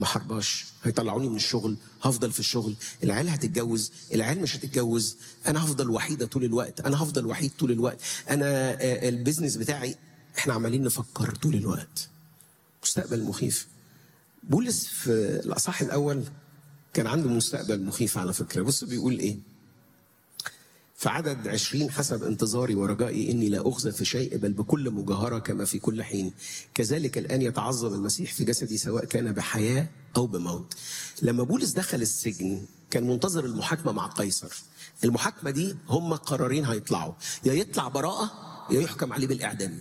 ما حرباش هيطلعوني من الشغل هفضل في الشغل العيال هتتجوز العيال مش هتتجوز انا هفضل وحيده طول الوقت انا هفضل وحيد طول الوقت انا آه، البيزنس بتاعي احنا عمالين نفكر طول الوقت مستقبل مخيف بولس في الاصحاح الاول كان عنده مستقبل مخيف على فكره بص بيقول ايه في عدد عشرين حسب انتظاري ورجائي إني لا أخزى في شيء بل بكل مجاهرة كما في كل حين كذلك الآن يتعظم المسيح في جسدي سواء كان بحياة أو بموت لما بولس دخل السجن كان منتظر المحاكمة مع قيصر المحاكمة دي هم قرارين هيطلعوا يا يطلع براءة يا يحكم عليه بالإعدام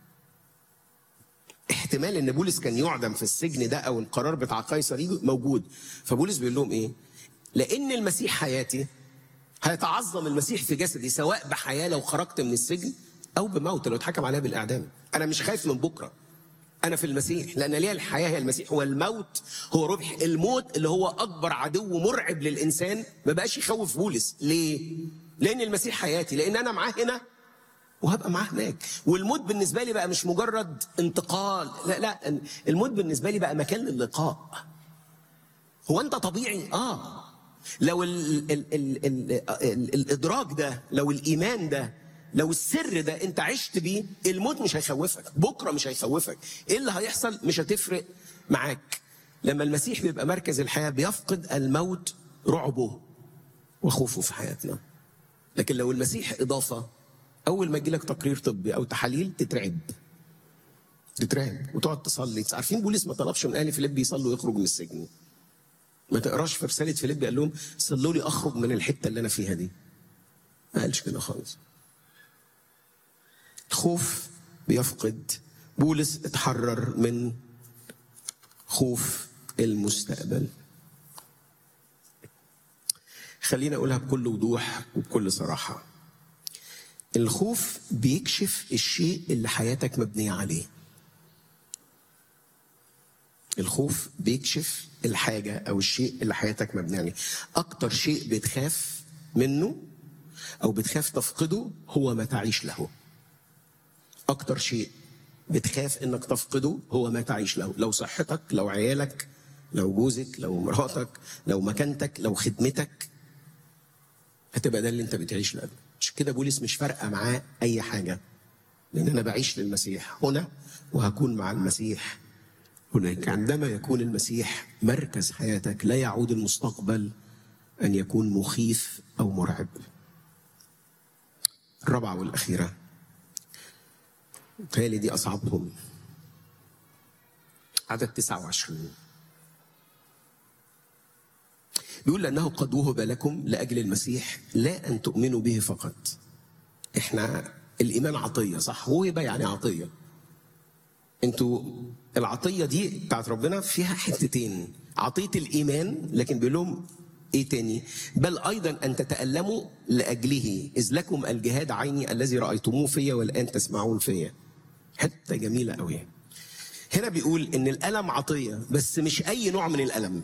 احتمال ان بولس كان يعدم في السجن ده او القرار بتاع قيصر يجي موجود فبولس بيقول لهم ايه لان المسيح حياتي هيتعظم المسيح في جسدي سواء بحياه لو خرجت من السجن او بموت لو اتحكم عليها بالاعدام انا مش خايف من بكره انا في المسيح لان ليا الحياه هي المسيح والموت هو ربح الموت اللي هو اكبر عدو مرعب للانسان ما بقاش يخوف بولس ليه لان المسيح حياتي لان انا معاه هنا وهبقى معاه هناك والموت بالنسبه لي بقى مش مجرد انتقال لا لا الموت بالنسبه لي بقى مكان للقاء هو انت طبيعي اه لو ال ال ال ال ال الادراك ده لو الايمان ده لو السر ده انت عشت بيه الموت مش هيخوفك بكره مش هيخوفك ايه اللي هيحصل مش هتفرق معاك لما المسيح بيبقى مركز الحياه بيفقد الموت رعبه وخوفه في حياتنا لكن لو المسيح اضافه اول ما يجيلك تقرير طبي او تحاليل تترعب تترعب وتقعد تصلي عارفين بولس ما طلبش من اهل فيليب يصلوا يخرج من السجن ما تقراش في رساله فيليب قال لهم صلوا لي اخرج من الحته اللي انا فيها دي ما قالش كده خالص الخوف بيفقد بولس اتحرر من خوف المستقبل خلينا اقولها بكل وضوح وبكل صراحه الخوف بيكشف الشيء اللي حياتك مبنيه عليه الخوف بيكشف الحاجة أو الشيء اللي حياتك مبنية عليه أكتر شيء بتخاف منه أو بتخاف تفقده هو ما تعيش له أكتر شيء بتخاف إنك تفقده هو ما تعيش له لو صحتك لو عيالك لو جوزك لو مراتك لو مكانتك لو خدمتك هتبقى ده اللي انت بتعيش له عشان كده بولس مش فارقه معاه اي حاجه لان انا بعيش للمسيح هنا وهكون مع المسيح هناك عندما يكون المسيح مركز حياتك لا يعود المستقبل ان يكون مخيف او مرعب الرابعه والاخيره تالي دي اصعبهم عدد 29 بيقول لأنه قد وهب لكم لأجل المسيح لا أن تؤمنوا به فقط إحنا الإيمان عطية صح وهبة يعني عطية انتوا العطية دي بتاعت ربنا فيها حتتين عطية الإيمان لكن بيقول لهم ايه تاني بل ايضا ان تتالموا لاجله اذ لكم الجهاد عيني الذي رايتموه فيا والان تسمعون فيا حته جميله قوي هنا بيقول ان الالم عطيه بس مش اي نوع من الالم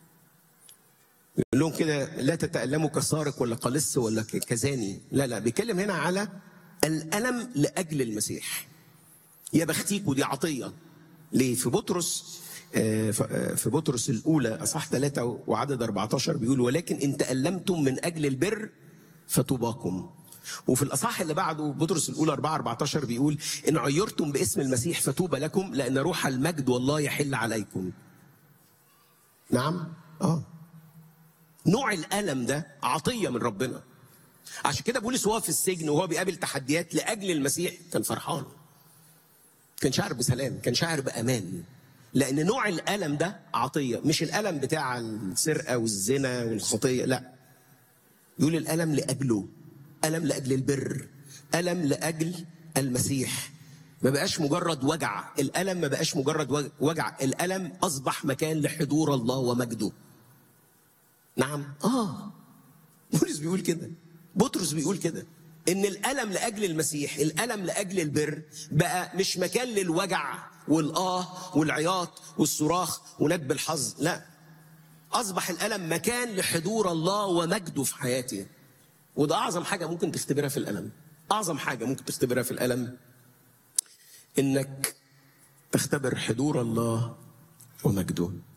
يقول لهم كده لا تتألموا كسارق ولا قلص ولا كزاني لا لا بيتكلم هنا على الألم لأجل المسيح يا بختيكوا دي عطية ليه في بطرس في بطرس الأولى أصح ثلاثة وعدد 14 بيقول ولكن إن تألمتم من أجل البر فطوباكم وفي الأصح اللي بعده بطرس الأولى 4 14 بيقول إن عيرتم باسم المسيح فتوبى لكم لأن روح المجد والله يحل عليكم نعم اه نوع الألم ده عطية من ربنا عشان كده بولس وهو في السجن وهو بيقابل تحديات لأجل المسيح كان فرحان كان شاعر بسلام كان شاعر بأمان لأن نوع الألم ده عطية مش الألم بتاع السرقة والزنا والخطية لا يقول الألم لأجله ألم لأجل البر ألم لأجل المسيح ما بقاش مجرد وجع الألم ما بقاش مجرد وجع الألم أصبح مكان لحضور الله ومجده نعم اه بولس بيقول كده بطرس بيقول كده ان الالم لاجل المسيح الالم لاجل البر بقى مش مكان للوجع والاه والعياط والصراخ وندب الحظ لا اصبح الالم مكان لحضور الله ومجده في حياتي وده اعظم حاجه ممكن تختبرها في الالم اعظم حاجه ممكن تختبرها في الالم انك تختبر حضور الله ومجده